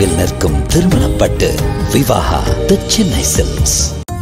தொலைவில் நிற்கும் திருமணப்பட்டு விவாகா தி சென்னை சில்க்ஸ்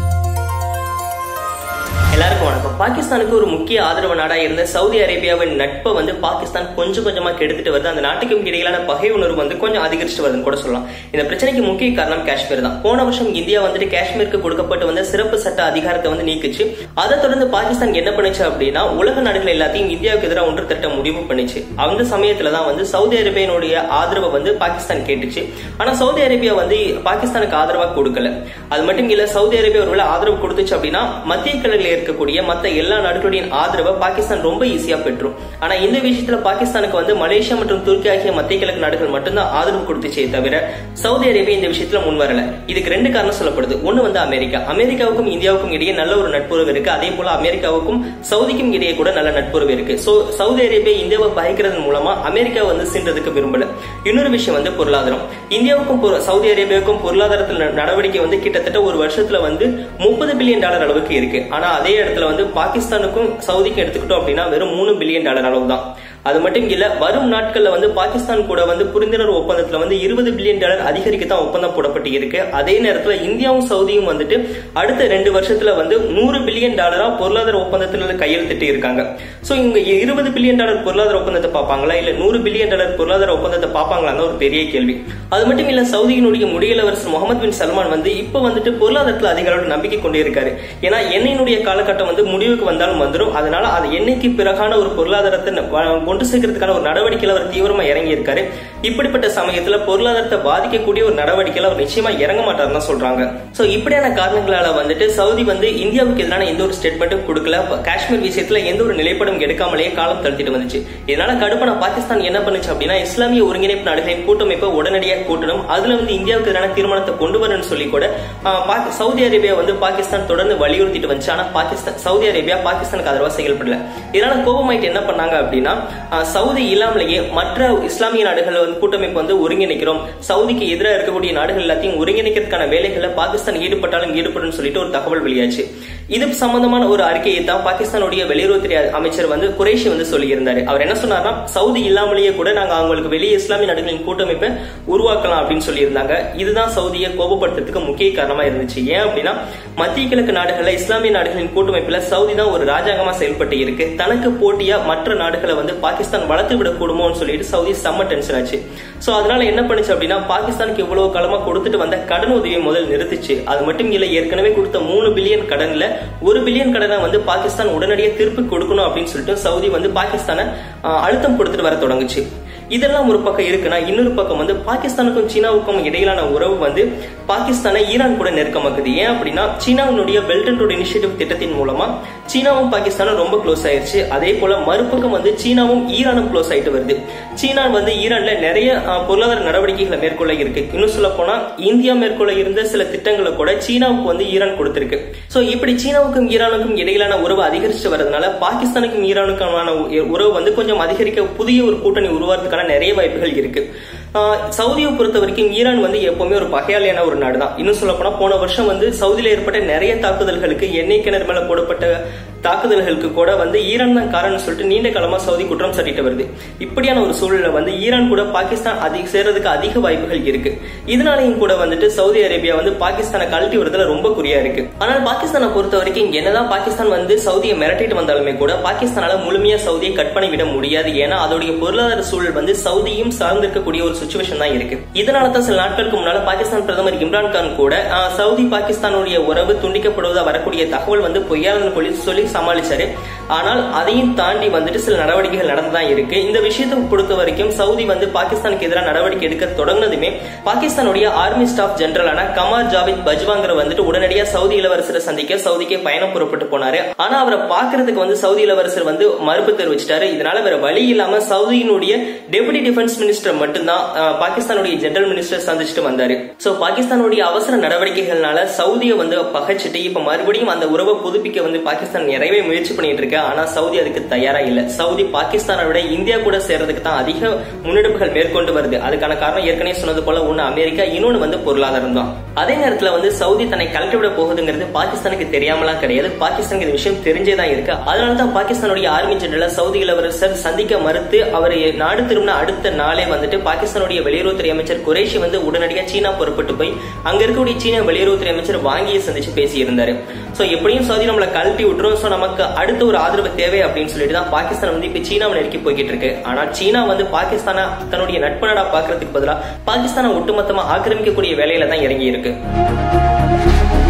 எல்லாருக்கும் வணக்கம் பாகிஸ்தானுக்கு ஒரு முக்கிய ஆதரவு நாடா இருந்த சவுதி அரேபியாவின் நட்பை வந்து பாகிஸ்தான் கொஞ்சம் கொஞ்சமா கெடுத்துட்டு வருது அந்த நாட்டுக்கும் இடையிலான பகை உணர்வு வந்து கொஞ்சம் அதிகரிச்சுட்டு வருதுன்னு கூட சொல்லலாம் இந்த பிரச்சனைக்கு முக்கிய காரணம் காஷ்மீர் தான் போன வருஷம் இந்தியா வந்துட்டு காஷ்மீருக்கு கொடுக்கப்பட்டு வந்த சிறப்பு சட்ட அதிகாரத்தை வந்து நீக்குச்சு அதை தொடர்ந்து பாகிஸ்தான் என்ன பண்ணுச்சு அப்படின்னா உலக நாடுகள் எல்லாத்தையும் இந்தியாவுக்கு எதிராக ஒன்று திட்ட முடிவு பண்ணுச்சு அந்த சமயத்துல தான் வந்து சவுதி அரேபியனுடைய ஆதரவை வந்து பாகிஸ்தான் கேட்டுச்சு ஆனா சவுதி அரேபியா வந்து பாகிஸ்தானுக்கு ஆதரவா கொடுக்கல அது மட்டும் இல்ல சவுதி அரேபியா ஒருவேளை ஆதரவு கொடுத்துச்சு அப்படின்னா மத்திய கிழக்கில் இருக்கக்கூடிய மத்த எல்லா நாடுகளுடைய ஆதரவை பாகிஸ்தான் ரொம்ப ஈஸியா பெற்றும் ஆனா இந்த விஷயத்துல பாகிஸ்தானுக்கு வந்து மலேசியா மற்றும் துருக்கி ஆகிய மத்திய கிழக்கு நாடுகள் மட்டும்தான் ஆதரவு கொடுத்துச்சே தவிர சவுதி அரேபியா இந்த விஷயத்துல முன் வரல இதுக்கு ரெண்டு காரணம் சொல்லப்படுது ஒண்ணு வந்து அமெரிக்கா அமெரிக்காவுக்கும் இந்தியாவுக்கும் இடையே நல்ல ஒரு நட்புறவு இருக்கு அதே போல அமெரிக்காவுக்கும் சவுதிக்கும் இடையே கூட நல்ல நட்புறவு இருக்கு சோ சவுதி அரேபியா இந்தியாவை பகைக்கிறதன் மூலமா அமெரிக்கா வந்து சென்றதுக்கு விரும்பல இன்னொரு விஷயம் வந்து பொருளாதாரம் இந்தியாவுக்கும் பொரு- சவுதி அரேபியாவுக்கும் பொருளாதாரத்தில் ந- நடவடிக்கை வந்து கிட்டத்தட்ட ஒரு வருஷத்துல வந்து முப்பது பில்லியன் டாலர் அளவுக்கு இருக்கு ஆனா அதே இடத்துல வந்து பாகிஸ்தானுக்கும் சவுதிக்கும் எடுத்துக்கிட்டோம் அப்படின்னா வெறும் மூணு பில்லியன் டாலர் அளவு தான் அது மட்டும் இல்ல வரும் நாட்கள்ல வந்து பாகிஸ்தான் கூட வந்து புரிந்துணர்வு ஒப்பந்தத்துல வந்து இருபது பில்லியன் டாலர் அதிகரிக்க தான் ஒப்பந்தம் போடப்பட்டு இருக்கு அதே நேரத்துல இந்தியாவும் சவுதியும் வந்துட்டு அடுத்த ரெண்டு வருஷத்துல வந்து நூறு பில்லியன் டாலரா பொருளாதார ஒப்பந்தத்துல கையெழுத்திட்டு இருக்காங்க சோ இங்க இருபது பில்லியன் டாலர் பொருளாதார ஒப்பந்தத்தை பார்ப்பாங்களா இல்ல நூறு பில்லியன் டாலர் பொருளாதார ஒப்பந்தத்தை பார்ப்பாங்களான்னு ஒரு பெரிய கேள்வி அது மட்டும் இல்ல சவுதியினுடைய முடியலவரசர் முகமது பின் சல்மான் வந்து இப்ப வந்துட்டு பொருளாதாரத்துல அதிக அளவு நம்பிக்கை கொண்டே இருக்காரு ஏன்னா எண்ணெயினுடைய காலகட்டம் வந்து முடிவுக்கு வந்தாலும் வந்துடும் அதனால அது எண்ணெய்க்கு பிறகான ஒரு பொருளாதாரத்தை ந- வ- கொண்டு சேர்க்கறதுக்கான ஒரு நடவடிக்கையில அவர் தீவிரமா இறங்கி இருக்காரு இப்படிப்பட்ட சமயத்துல பொருளாதாரத்தை பாதிக்கக்கூடிய ஒரு நடவடிக்கையில அவர் நிச்சயமா இறங்க மாட்டாருன்னு தான் சொல்றாங்க சோ இப்படியான காரணங்களால வந்துட்டு சவுதி வந்து இந்தியாவுக்கு எதிரான எந்த ஒரு ஸ்டேட்மெண்ட்டும் கொடுக்கல ப- காஷ்மீர் விஷயத்துல எந்த ஒரு நிலைப்படம் எடுக்காமலேயே காலம் தள்ளிட்டு வந்துச்சு இதனால கடுப்பான பாகிஸ்தான் என்ன பண்ணுச்சு அப்படின்னா இஸ்லாமிய ஒருங்கிணைப்பு நாடுகளின் கூட்டமைப்பை உடனடியாக கூட்டணும் அதுல வந்து இந்தியாவுக்கு எதிரான தீர்மானத்தை கொண்டு வரணும்னு சொல்லி கூட ஆஹ், பாகி- சவுதி அரேபியா வந்து பாகிஸ்தான் தொடர்ந்து வலியுறுத்திட்டு வந்துச்சு ஆனா பாகிஸ்தான் சவுதி அரேபியா பாகிஸ்தானுக்கு ஆதரவா செயல்படல இதனால கோபமாயிட்டு என்ன பண்ணாங்க அப்படின்னா ஆஹ், சவுதி இல்லாமலேயே மற்ற இஸ்லாமிய நாடுகள் வந்து கூட்டமைப்பு வந்து ஒருங்கிணைக்கிறோம் சவுதிக்கு எதிராக இருக்கக்கூடிய நாடுகள் எல்லாத்தையும் ஒருங்கிணைக்கிறதுக்கான வேலைகளை பாகிஸ்தான் ஈடுபட்டாலும் ஈடுபடும் சொல்லிட்டு ஒரு தகவல் வெளியாச்சு இது சம்பந்தமான ஒரு அறிக்கையை தான் பாகிஸ்தானுடைய வெளியுறவுத்துறை அமைச்சர் வந்து குரேஷி வந்து சொல்லியிருந்தாரு அவர் என்ன சொன்னார்னா சவுதி இல்லாமலேயே கூட நாங்க அவங்களுக்கு வெளியே இஸ்லாமிய நாடுகளின் கூட்டமைப்பை உருவாக்கலாம் அப்படின்னு சொல்லியிருந்தாங்க இதுதான் சவுதியை கோபப்படுத்துறதுக்கு முக்கிய காரணமா இருந்துச்சு ஏன் அப்படின்னா மத்திய கிழக்கு நாடுகள்ல இஸ்லாமிய நாடுகளின் கூட்டமைப்புல சவுதி தான் ஒரு ராஜாங்கமா செயல்பட்டு இருக்கு தனக்கு போட்டியா மற்ற நாடுகளை வந்து பாகிஸ்தான் வளர்த்து விடக்கூடுமோன்னு சொல்லிட்டு சவுதி செம்ம டென்ஷன் ஆச்சு சோ அதனால என்ன பண்ணுச்சு அப்படின்னா பாகிஸ்தானுக்கு இவ்வளவு காலமா கொடுத்துட்டு வந்த கடன் உதவியை முதல் நிறுத்துச்சு அது மட்டும் இல்ல ஏற்கனவே கொடுத்த மூணு பில்லியன் கடன்ல ஒரு பில்லியன் கடனை வந்து பாகிஸ்தான் உடனடியாக திருப்பி கொடுக்கணும் அப்படின்னு சொல்லிட்டு சவுதி வந்து பாகிஸ்தானை ஆஹ், அழுத்தம் கொடுத்துட்டு வர தொடங்குச்சு இதெல்லாம் ஒரு பக்கம் இருக்குன்னா இன்னொரு பக்கம் வந்து பாகிஸ்தானுக்கும் சீனாவுக்கும் இடையிலான உறவு வந்து பாகிஸ்தானை ஈரான் கூட நெருக்கமாக்குது ஏன் அப்படின்னா சீனாவினுடைய பெல்ட் அண்ட் ரோட் இனிஷியேட்டிவ் திட்டத்தின் மூலமா சீனாவும் பாகிஸ்தானும் ரொம்ப க்ளோஸ் ஆயிருச்சு அதே போல மறுபக்கம் வந்து சீனாவும் ஈரானும் க்ளோஸ் ஆயிட்டு வருது சீனா வந்து ஈரான்ல நிறைய ஆஹ், பொருளாதார நடவடிக்கைகளை மேற்கொள்ள இருக்கு இன்னும் சொல்ல போனா இந்தியா மேற்கொள்ள இருந்த சில திட்டங்களை கூட சீனாவுக்கு வந்து ஈரான் கொடுத்திருக்கு சோ இப்படி சீனாவுக்கும் ஈரானுக்கும் இடையிலான உறவு அதிகரிச்சு வரதுனால பாகிஸ்தானுக்கும் ஈரானுக்குமான உ- உறவு வந்து கொஞ்சம் அதிகரிக்க புதிய ஒரு கூட்டணி உருவாறதுக்கான நிறைய வாய்ப்புகள் இருக்கு ஆஹ், சவுதியை பொறுத்த வரைக்கும் ஈரான் வந்து எப்பவுமே ஒரு பகையாளியான ஒரு நாடு தான் இன்னும் சொல்ல போனா போன வருஷம் வந்து சவுதியில ஏற்பட்ட நிறைய தாக்குதல்களுக்கு எண்ணெய் கிணறு மேல போடப்பட்ட தாக்குதல்களுக்கு கூட வந்து ஈரான் தான் காரணம் சொல்லிட்டு நீண்ட காலமா சவுதி குற்றம் சாட்டிட்டு வருது இப்படியான ஒரு சூழல்ல வந்து ஈரான் கூட பாகிஸ்தான் அதிக சேர்றதுக்கு அதிக வாய்ப்புகள் இருக்கு இதனாலையும் கூட வந்துட்டு சவுதி அரேபியா வந்து பாகிஸ்தானை கழட்டி வரதுல ரொம்ப குறியா இருக்கு ஆனால் பாகிஸ்தானை பொறுத்த வரைக்கும் என்னதான் பாகிஸ்தான் வந்து சவுதியை மிரட்டிட்டு வந்தாலுமே கூட பாகிஸ்தானால முழுமையா சவுதியை கட் பண்ணி விட முடியாது ஏன்னா அதோடைய பொருளாதார சூழல் வந்து சவுதியும் சார்ந்திருக்கக்கூடிய ஒரு சுச்சுவேஷன் தான் இருக்கு இதனால தான் சில நாட்களுக்கு முன்னால பாகிஸ்தான் பிரதமர் இம்ரான் கான் கூட ஆஹ், சவுதி பாகிஸ்தானுடைய உறவு துண்டிக்கப்படுவதா வரக்கூடிய தகவல் வந்து பொய்யானு சொல்லி சொல்லி சமாளிச்சாரு ஆனால் அதையும் தாண்டி வந்துட்டு சில நடவடிக்கைகள் நடந்துதான் இருக்கு இந்த விஷயத்தை பொறுத்த வரைக்கும் சவுதி வந்து பாகிஸ்தானுக்கு எதிராக நடவடிக்கை எடுக்க தொடங்கினதுமே பாகிஸ்தானுடைய ஆர்மி ஸ்டாஃப் ஜெனரலான கமார் ஜாவித் பஜ்வாங்கர் வந்துட்டு உடனடியா சவுதி இளவரசரை சந்திக்க சவுதிக்கே பயணம் புறப்பட்டு போனாரு ஆனா அவரை பாக்குறதுக்கு வந்து சவுதி இளவரசர் வந்து மறுப்பு தெரிவிச்சிட்டாரு இதனால வேற வழி இல்லாம சவுதியினுடைய டெபுட்டி டிஃபென்ஸ் மினிஸ்டர் மட்டும்தான் அஹ், பாகிஸ்தானுடைய ஜெனரல் மினிஸ்டர் சந்திச்சுட்டு வந்தாரு சோ பாகிஸ்தானுடைய அவசர நடவடிக்கைகள்னால சவுதியை வந்து பகைச்சிட்டு இப்ப மறுபடியும் அந்த உறவை புதுப்பிக்க வந்து பாகிஸ்தான் நிறையவே முயற்சி பண்ணிட்டு இருக்கு ஆனா சவுதி அதுக்கு தயாரா இல்ல சவுதி பாகிஸ்தானை விட இந்தியா கூட சேர்றதுக்கு தான் அதிக முன்னெடுப்புகள் மேற்கொண்டு வருது அதுக்கான காரணம் ஏற்கனவே சொன்னது போல ஒண்ணு அமெரிக்கா இன்னொன்னு வந்து பொருளாதாரம் தான் அதே நேரத்துல வந்து சவுதி தன்னை கலட்டி விட போகுதுங்கிறது பாகிஸ்தானுக்கு தெரியாமலாம் கிடையாது பாகிஸ்தானுக்கு இந்த விஷயம் தெரிஞ்சே தான் இருக்கு அதனால தான் பாகிஸ்தானுடைய ஆர்மி ஜெனரல் சவுதி இளவரசர் சந்திக்க மறுத்து அவர் நாடு திரும்பின அடுத்த நாளே வந்துட்டு பாகிஸ்தானுடைய வெளியுறவுத்துறை அமைச்சர் குரேஷி வந்து உடனடியாக சீனா புறப்பட்டு போய் அங்க இருக்கக்கூடிய சீன வெளியுறவுத்துறை அமைச்சர் வாங்கியை சந்திச்சு பேசியிருந்தாரு சோ எப்படியும் சவுதி நம்மளை கழட்டி விட்டுரும் சோ நமக்கு அடுத்த ஒரு ஆதரவு தேவை அப்படின்னு சொல்லிட்டு தான் பாகிஸ்தான் வந்து இப்ப சீனாவை நெருக்கி போய்கிட்டு இருக்கு ஆனா சீனா வந்து பாகிஸ்தானை தன்னுடைய நட்பு நாடா பாக்குறதுக்கு பதிலா பாகிஸ்தானை ஒட்டுமொத்தமா ஆக்கிரமிக்கக்கூடிய வேலையில தான் இறங்கி இருக்கு